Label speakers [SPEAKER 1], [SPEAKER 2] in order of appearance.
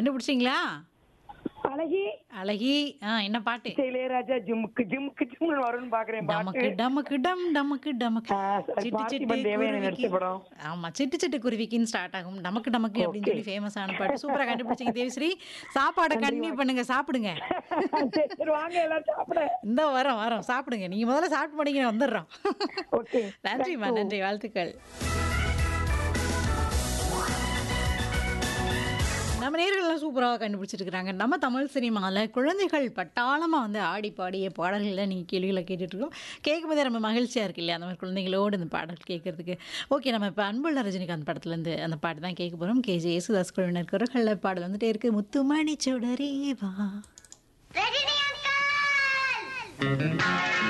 [SPEAKER 1] கண்டுபிடிச்சிங்களா
[SPEAKER 2] அழகி
[SPEAKER 1] அழகி ஆ என்ன பாட்டு
[SPEAKER 2] இளையராஜா ஜிம்முக்கு ஜிம்முக்கு ஜிம்னு வரும்னு பாக்குறேன்
[SPEAKER 1] டமக்கு
[SPEAKER 2] பாட்டு
[SPEAKER 1] டமக்கு டம் டமக்கு டமக்கு
[SPEAKER 2] ஆ, சரி,
[SPEAKER 1] சிட்டு
[SPEAKER 2] பார்த்திபன்
[SPEAKER 1] சிட்டு
[SPEAKER 2] தேவயானி நடிச்ச
[SPEAKER 1] குருவிக்கு
[SPEAKER 2] படம்.
[SPEAKER 1] ஆமா சிட்டு சிட்டு குருவிக்குன்னு ஸ்டார்ட் ஆகும் டமக்கு டமக்கு அப்படின்னு சொல்லி ஃபேமஸ் ஆன பாட்டு சூப்பரா கண்டுபிடிச்சிங்க தேவிஸ்ரீ சாப்பாடை கண்டினியூ பண்ணுங்க சாப்பிடுங்க
[SPEAKER 2] சரி, சரி வாங்க எல்லாரும் சாப்பிட
[SPEAKER 1] இந்த வரோம் வரோம் சாப்பிடுங்க நீங்க முதல்ல சாப்பிட்டு முடிங்க வந்துடுறோம்
[SPEAKER 2] ஓகே
[SPEAKER 1] நன்றிம்மா நன்றி வாழ்த்துக்கள் நம்ம நேர்கள்லாம் சூப்பராக கண்டுபிடிச்சிருக்கிறாங்க நம்ம தமிழ் சினிமாவில் குழந்தைகள் பட்டாளமாக வந்து ஆடி பாடிய பாடல்களை நீங்கள் கேள்விகளை கேட்டுட்ருக்கோம் கேட்கும்போதே ரொம்ப மகிழ்ச்சியாக இருக்கு இல்லையா அந்த மாதிரி குழந்தைகளோடு இந்த பாடல் கேட்குறதுக்கு ஓகே நம்ம இப்போ அன்புள்ள ரஜினிகாந்த் படத்துலேருந்து அந்த பாட்டு தான் கேட்க போகிறோம் கே ஜே யேசுதாஸ் குழுவினர் குரல்களில் பாடல் வந்துட்டே இருக்குது முத்துமணி சுடரே வா
[SPEAKER 3] ரஜினி அங்கிள்